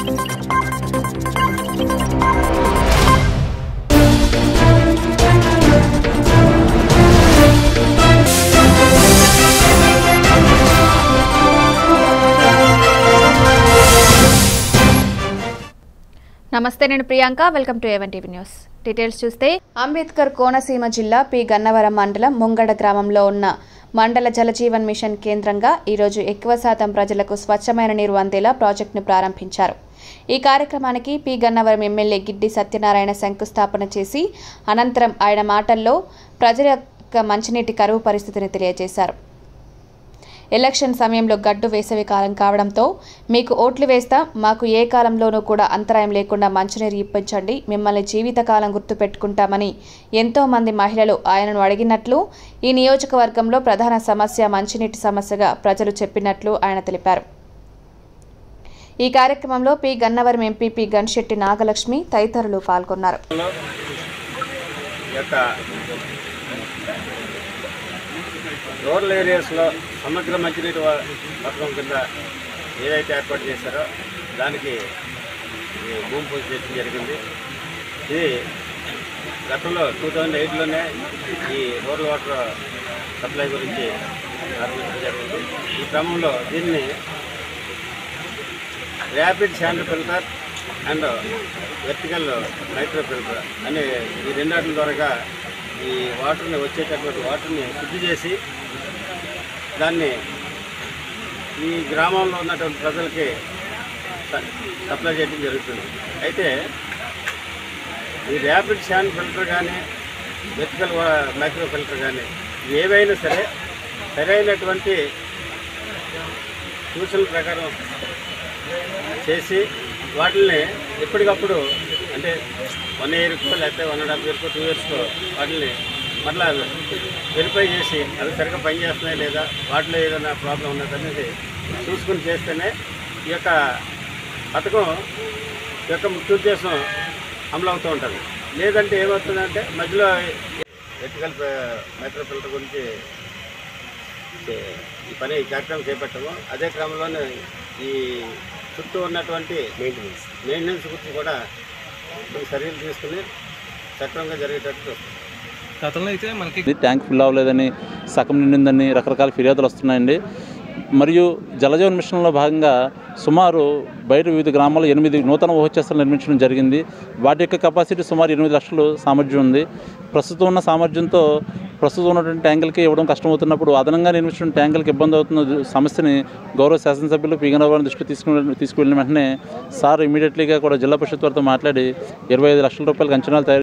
నమస్తే నేను Priyanka welcome to even TV news details చూస్తే అంబేద్కర్ కోనసీమ జిల్లా పి గన్నవరం మండలం ముంగడ గ్రామంలో ఉన్న మండల జలజీవన్ మిషన్ కేంద్రంగా ఈరోజు ఎక్కువ శాతం ప్రజలకు స్వచ్ఛమైన నీరు అందేలా ప్రాజెక్టును ప్రారంభించారు ఈ కార్యక్రమానికి పి గన్నవరం ఎమ్మెల్యే గిడ్డి సత్యనారాయణ శంకుస్థాపన చేసి అనంతరం ఆయన మాటల్లో ప్రజల యొక్క మంచినీటి కరువు పరిస్థితిని తెలియజేశారు ఎలక్షన్ సమయంలో గడ్డు వేసవి కాలం కావడంతో మీకు ఓట్లు వేస్తా మాకు ఏ కాలంలోనూ కూడా అంతరాయం లేకుండా మంచినీరు ఇప్పించండి మిమ్మల్ని జీవితకాలం గుర్తుపెట్టుకుంటామని ఎంతో మంది మహిళలు ఆయనను అడిగినట్లు ఈ నియోజకవర్గంలో ప్రధాన సమస్య మంచినీటి సమస్యగా ప్రజలు చెప్పినట్లు ఆయన తెలిపారు ఈ కార్యక్రమంలో పి గన్నవరం ఎంపీపీ గన్శెట్టి నాగలక్ష్మి తదితరులు పాల్గొన్నారు లో ఈ యొక్క రూరల్ ఏరియాస్లో సమగ్ర మంచినీటి వ- పథకం కింద ఏదైతే ఏర్పాటు చేశారో దానికి ఈ భూమి పూజ చేయడం జరిగింది ఇది గతంలో టూ థౌజండ్ ఎయిట్లోనే ఈ రూరల్ వాటర్ సప్లై గురించి ప్రారంభించడం జరిగింది ఈ క్రమంలో దీన్ని rapid sand filter and vertical nitro filter అనే ఈ రెండాటి ద్వారా ఈ వాటర్ని వచ్చేటటువంటి వాటర్ని శుద్ధి చేసి దాన్ని ఈ గ్రామంలో ఉన్నటువంటి ప్రజలకి స- సప్లై చేయడం జరుగుతుంది అయితే ఈ ర్యాపిడ్ శాండ్ ఫిల్టర్ కానీ వెర్టికల్ మైక్రో ఫిల్టర్ కానీ ఏవైనా సరే సరైనటువంటి సూచనల ప్రకారం చేసి వాటిని ఎప్పటికప్పుడు అంటే వన్ ఇయర్కో లేకపోతే వన్ అండ్ హాఫ్ ఇయర్కో టూ ఇయర్స్కో వాటిని మళ్ళా వెరిఫై చేసి అవి సరిగ్గా పనిచేస్తున్నాయి లేదా వాటిలో ఏదైనా ప్రాబ్లం ఉన్నదనేది చూసుకుని చేస్తేనే ఈ యొక్క పథకం యొక్క ముఖ్య ఉద్దేశం అమలు అవుతూ ఉంటుంది లేదంటే ఏమవుతుందంటే మధ్యలో ఎలక్ట్రికల్ మైక్రో ఫిల్టర్ గురించి చే- ఈ పని ఈ కార్యక్రమం చేపట్టాము అదే క్రమంలోనే ఈ చుట్టూ ఉన్నటువంటి మెయింటెనెన్స్ మెయింటెనెన్స్ గురించి కూడా కొన్ని చర్యలు తీసుకుని సక్రమంగా జరిగేటట్టు చూస్తాం. గతంలో అయితే మనకి ఇది ట్యాంక్ ఫిల్ అవ్వలేదని సగం నిండిందని రకరకాల ఫిర్యాదులు వస్తున్నాయండి మరియు జలజీవన్ మిషన్లో భాగంగా సుమారు బయట వివిధ గ్రామాల్లో ఎనిమిది నూతన ఓహెచ్ఎస్లు నిర్మించడం జరిగింది వాటి యొక్క కెపాసిటీ సుమారు ఎనిమిది లక్షలు సామర్థ్యం ఉంది ప్రస్తుతం ఉన్న సామర్థ్యంతో ప్రస్తుతం ఉన్నటువంటి ట్యాంకులకి ఇవ్వడం కష్టమవుతున్నప్పుడు అదనంగా నిర్మించిన ట్యాంకులకు ఇబ్బంది అవుతున్న సమస్యని గౌరవ శాసనసభ్యులు పీగనవరం దృష్టికి తీసుకుని తీసుకువెళ్ళిన వెంటనే సార్ ఇమీడియట్లీగా కూడా జిల్లా పరిషత్ వారితో మాట్లాడి ఇరవై ఐదు లక్షల రూపాయలకు అంచనాలు తయారు